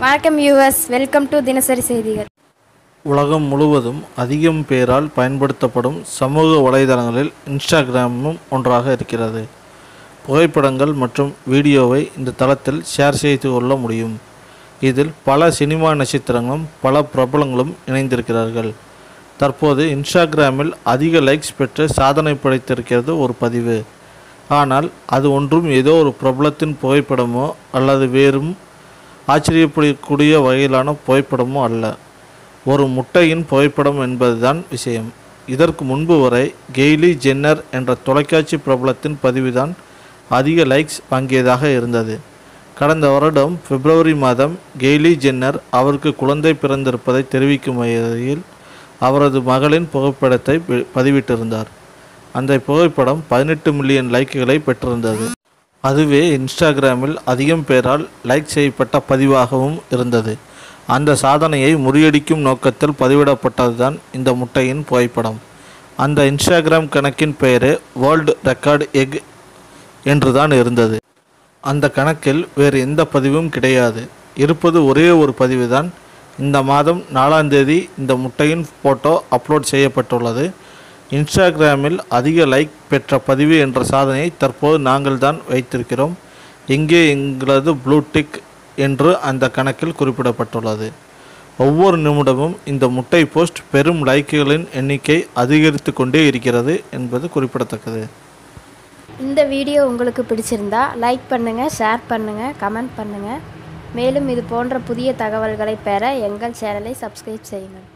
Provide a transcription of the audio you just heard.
வணக்கம் US welcome to தினசரி செய்திகள் உலகம் முழுவதும் அதிகம் பேரால் பயன்படுத்தப்படும் சமூக வலைதளங்களில் இன்ஸ்டாகிராமும் ஒன்றாக இருக்கிறது புகைப்படங்கள் மற்றும் வீடியோவை இந்த தளத்தில் ஷேர் செய்து கொள்ள முடியும் இதில் பல சினிமா நட்சத்திரங்களும் பல பிரபலங்களும் இணைந்திருக்கிறார்கள் தற்போது இன்ஸ்டாகிராமில் அதிக லைக்ஸ் பெற்று சாதனை படைத்திருக்கிறது ஒரு பதிவு ஆனால் அது ஒன்றும் ஏதோ ஒரு பிரபலத்தின் புகைப்படமோ அல்லது வேறும் ஆச்சரியப்படக்கூடிய வகையிலான புகைப்படமோ அல்ல ஒரு முட்டையின் புகைப்படம் என்பதுதான் விஷயம் இதற்கு முன்பு வரை கெய்லி ஜென்னர் என்ற தொலைக்காட்சி பிரபலத்தின் பதிவுதான் அதிக லைக்ஸ் வாங்கியதாக இருந்தது கடந்த வருடம் பிப்ரவரி மாதம் கெய்லி ஜென்னர் அவருக்கு குழந்தை பிறந்திருப்பதை தெரிவிக்கும் வகையில் அவரது மகளின் புகைப்படத்தை பி- பதிவிட்டிருந்தார் அந்த புகைப்படம் பதினெட்டு மில்லியன் லைக்குகளை பெற்றிருந்தது அதுவே இன்ஸ்டாகிராமில் அதிகம் பேரால் லைக் செய்யப்பட்ட பதிவாகவும் இருந்தது அந்த சாதனையை முறியடிக்கும் நோக்கத்தில் பதிவிடப்பட்டதுதான் இந்த முட்டையின் புகைப்படம் அந்த இன்ஸ்டாகிராம் கணக்கின் பெயரே வேர்ல்டு ரெக்கார்டு எக் என்றுதான் இருந்தது அந்த கணக்கில் வேறு எந்த பதிவும் கிடையாது இருப்பது ஒரே ஒரு பதிவு தான் இந்த மாதம் நாலாம் தேதி இந்த முட்டையின் ஃபோட்டோ அப்லோட் செய்யப்பட்டுள்ளது இன்ஸ்டாகிராமில் அதிக லைக் பெற்ற பதிவு என்ற சாதனையை தற்போது நாங்கள் தான் வைத்திருக்கிறோம் இங்கே எங்களது ப்ளூ டிக் என்று அந்த கணக்கில் குறிப்பிடப்பட்டுள்ளது ஒவ்வொரு நிமிடமும் இந்த முட்டை போஸ்ட் பெரும் லைக்குகளின் எண்ணிக்கை அதிகரித்து கொண்டே இருக்கிறது என்பது குறிப்பிடத்தக்கது இந்த வீடியோ உங்களுக்கு பிடிச்சிருந்தா லைக் பண்ணுங்கள் ஷேர் பண்ணுங்கள் கமெண்ட் பண்ணுங்கள் மேலும் இது போன்ற புதிய தகவல்களை பெற எங்கள் சேனலை சப்ஸ்கிரைப் செய்யுங்கள்